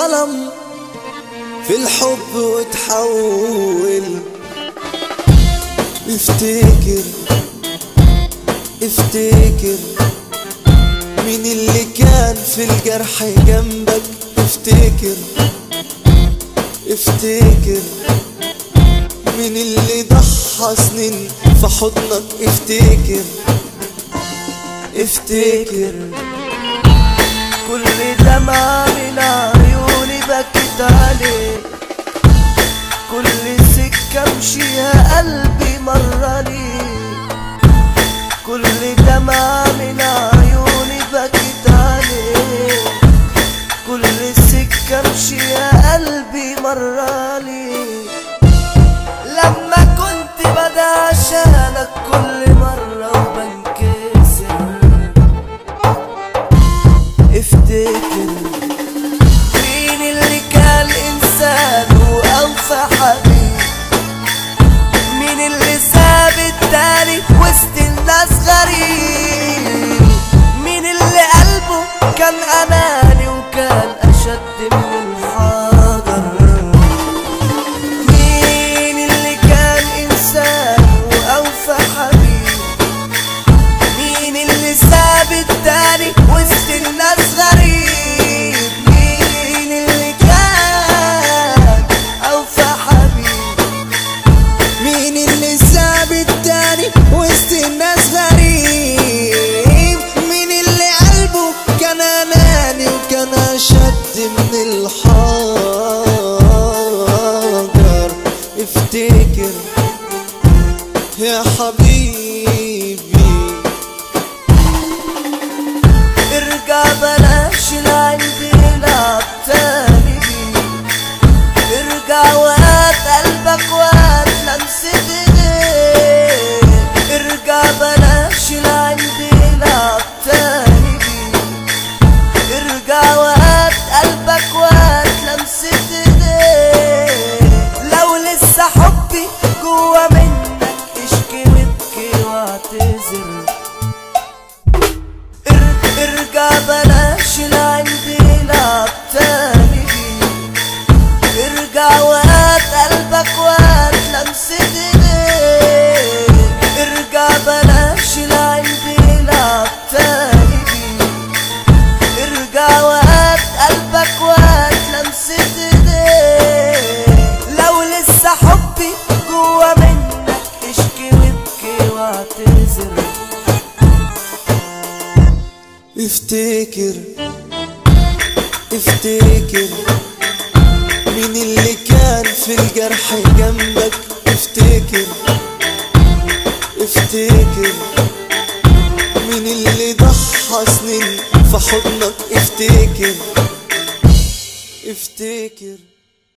ظلم في الحب وتحول افتكر افتكر مين اللي كان في الجرح جنبك افتكر افتكر مين اللي ضحى سنين في حضنك افتكر افتكر كل دمعة من عيوني بكت عليك كل سكة مشيها قلبي مرني كل دمعة من عيوني بكت عليك كل سكة مشيها قلبي مرني لما كنت بدا عشانك كل مرة وبنكسر افتكر مين اللي كان انسان واوفى حبيب مين اللي ساب التاني وسط الناس غريب مين اللي قلبه كان اناني وكان اشد من الحجر مين اللي كان انسان واوفى حبيب مين اللي ساب التاني وسط الناس غريب مين اللي كان اوفى حبيب مين اللي ساب التاني وسط الناس غريب مين اللي قلبه كان اناني وكان اشد من الحجر افتكر يا حبيبي ارجع بلاش لعندي نلعب تاني بيه ارجع وهات قلبك وهات لمسة ايديك ارجع بلاش لعندي نلعب تاني بيه ارجع وهات قلبك وهات لمسة ايديك لو لسه حبي جوا منك اشكي وابكي واعتذر ار- ارجع بلاش لعندي لعب تاني بيه ارجع وهات قلبك وهات لمسة ايديك ارجع بلاش لعندي لعب تاني بيه ارجع وهات قلبك وهات لمسة ايديك لو لسه حبي جوا منك اشكي وابكي واعتذر افتكر افتكر مين اللي كان في الجرح جنبك افتكر افتكر مين اللي ضحى سنين في حضنك افتكر افتكر